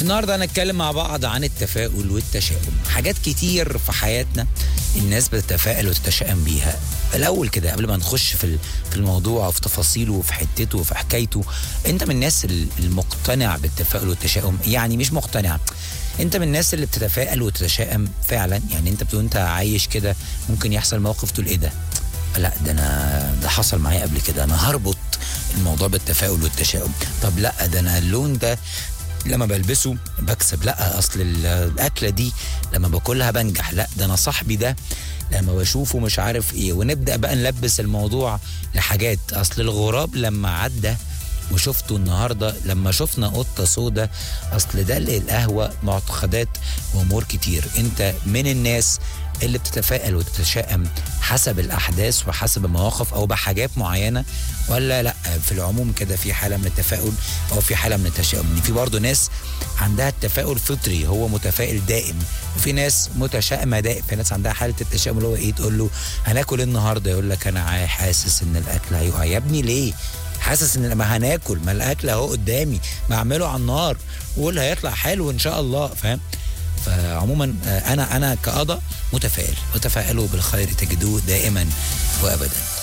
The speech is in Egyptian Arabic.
النهارده هنتكلم مع بعض عن التفاؤل والتشاؤم حاجات كتير في حياتنا الناس بتتفائل وتتشائم بيها الاول كده قبل ما نخش في ال- في الموضوع وفي تفاصيله وفي حتته وفي حكايته انت من الناس ال- المقتنع بالتفاؤل والتشاؤم يعني مش مقتنع انت من الناس اللي بتتفائل وتتشائم فعلا يعني انت بتقول انت عايش كده ممكن يحصل موقف تقول ايه ده لا ده انا ده حصل معايا قبل كده انا هربط الموضوع بالتفاؤل والتشاؤم طب لا ده انا اللون ده لما بلبسه بكسب لا اصل ال- الاكله دي لما باكلها بنجح لا ده انا صاحبي ده لما بشوفه مش عارف ايه ونبدا بقى نلبس الموضوع لحاجات اصل الغراب لما عدى وشفته النهارده لما شفنا قطه سودا اصل ده اللي القهوه معتقدات وامور كتير انت من الناس اللي بتتفائل وتتشائم حسب الاحداث وحسب المواقف او بحاجات معينه ولا لا في العموم كده في حاله من التفاؤل او في حاله من التشاؤم إن في برضه ناس عندها التفاؤل فطري هو متفائل دائم وفي ناس متشائمه دائم في ناس عندها حاله التشاؤم اللي هو ايه تقول له هناكل إيه النهارده يقول لك انا عا- حاسس ان الاكل هيقع يا ابني ليه حاسس ان لما هناكل ما الاكل اهو قدامي بعمله على النار وقول هيطلع حلو ان شاء الله فاهم فعموما آه، انا انا كقضى متفائل وتفائلوا بالخير تجدوه دائما وابدا